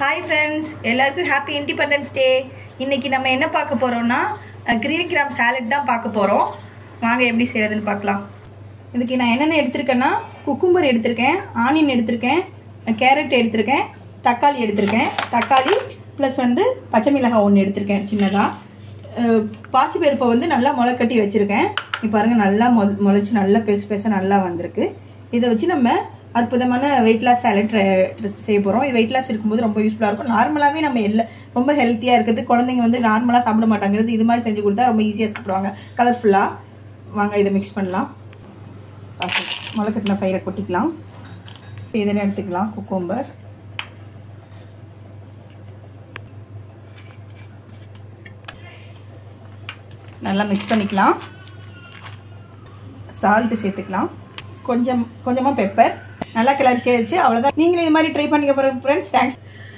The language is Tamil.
ஹாய் ஃப்ரெண்ட்ஸ் எல்லாருக்கும் ஹாப்பி இண்டிபெண்டன்ஸ் டே இன்னைக்கு நம்ம என்ன பார்க்க போறோம்னா கிரீன் கிராம் சாலட் தான் பார்க்க போறோம் வாங்க எப்படி செய்யறதுன்னு பார்க்கலாம் இதுக்கு நான் என்னென்ன எடுத்திருக்கேன்னா குக்கும்பர் எடுத்திருக்கேன் ஆனியன் எடுத்திருக்கேன் கேரட் எடுத்திருக்கேன் தக்காளி எடுத்திருக்கேன் தக்காளி ப்ளஸ் வந்து பச்சை மிளகாய் ஒன்று எடுத்திருக்கேன் சின்னதாக பாசிப்பருப்பை வந்து நல்லா முளை கட்டி வச்சுருக்கேன் இப்போ பாருங்க நல்லா மொ முளைச்சி நல்லா பெருசு பெருசாக நல்லா வந்திருக்கு இதை வச்சு நம்ம அற்புதமான வெயிட் லாஸ் சாலட் செய்ய போகிறோம் இது வெயிட் லாஸ் இருக்கும்போது ரொம்ப யூஸ்ஃபுல்லாக இருக்கும் நார்மலாகவே நம்ம எல்லா ரொம்ப ஹெல்த்தியாக இருக்கிறது குழந்தைங்க வந்து நார்மலாக சாப்பிட மாட்டாங்கிறது இது மாதிரி செஞ்சு கொடுத்தா ரொம்ப ஈஸியாக சாப்பிடுவாங்க கலர்ஃபுல்லாக வாங்க இதை மிக்ஸ் பண்ணலாம் முளைக்கட்டின பயிரை கொட்டிக்கலாம் இதில் எடுத்துக்கலாம் குக்கோம்பர் நல்லா மிக்ஸ் பண்ணிக்கலாம் சால்ட்டு சேர்த்துக்கலாம் கொஞ்சம் கொஞ்சமாக பெப்பர் நல்லா கிளறி சேர்த்து அவ்வளோதான் நீங்களும் இது மாதிரி ட்ரை பண்ணிக்க போகிற ஃப்ரெண்ட்ஸ் தேங்க்ஸ்